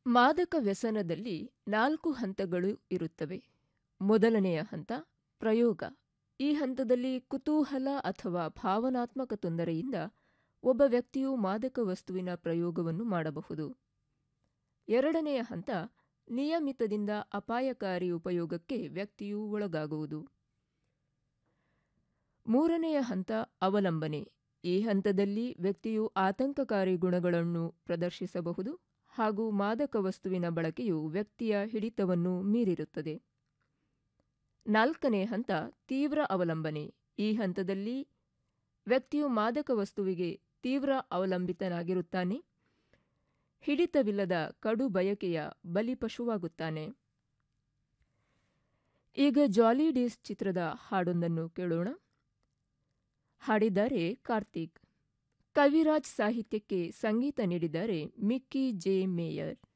ಮಾದಕ ವ್ಯಸನದಲ್ಲಿ ನಾಲ್ಕು ಹಂತಗಳು ಇರುತ್ತವೆ ಮೊದಲನೆಯ ಹಂತ ಪ್ರಯೋಗ ಈ ಹಂತದಲ್ಲಿ ಕುತೂಹಲ ಅಥವಾ ಭಾವನಾತ್ಮಕ ತೊಂದರೆಯಿಂದ ಒಬ್ಬ ವ್ಯಕ್ತಿಯು ಮಾದಕ ವಸ್ತುವಿನ ಪ್ರಯೋಗವನ್ನು ಮಾಡಬಹುದು ಎರಡನೆಯ ಹಂತ ನಿಯಮಿತದಿಂದ ಅಪಾಯಕಾರಿ ಉಪಯೋಗಕ್ಕೆ ವ್ಯಕ್ತಿಯು ಒಳಗಾಗುವುದು ಮೂರನೆಯ ಹಂತ ಅವಲಂಬನೆ ಈ ಹಂತದಲ್ಲಿ ವ್ಯಕ್ತಿಯು ಆತಂಕಕಾರಿ ಗುಣಗಳನ್ನು ಪ್ರದರ್ಶಿಸಬಹುದು ಹಾಗೂ ಮಾದಕ ವಸ್ತುವಿನ ಬಳಕೆಯು ವ್ಯಕ್ತಿಯ ಹಿಡಿತವನ್ನು ಮೀರಿರುತ್ತದೆ ನಾಲ್ಕನೇ ಹಂತ ತೀವ್ರ ಅವಲಂಬನೆ ಈ ಹಂತದಲ್ಲಿ ವ್ಯಕ್ತಿಯು ಮಾದಕ ವಸ್ತುವಿಗೆ ತೀವ್ರ ಅವಲಂಬಿತನಾಗಿರುತ್ತಾನೆ ಹಿಡಿತವಿಲ್ಲದ ಕಡು ಬಯಕೆಯ ಬಲಿಪಶುವಾಗುತ್ತಾನೆ ಈಗ ಜಾಲಿ ಡೇಸ್ ಚಿತ್ರದ ಹಾಡೊಂದನ್ನು ಕೇಳೋಣ ಹಾಡಿದ್ದಾರೆ ಕಾರ್ತಿಕ್ ಕವಿರಾಜ್ ಸಾಹಿತ್ಯಕ್ಕೆ ಸಂಗೀತ ನೀಡಿದ್ದಾರೆ ಮಿಕ್ಕಿ ಜೆ ಮೇಯರ್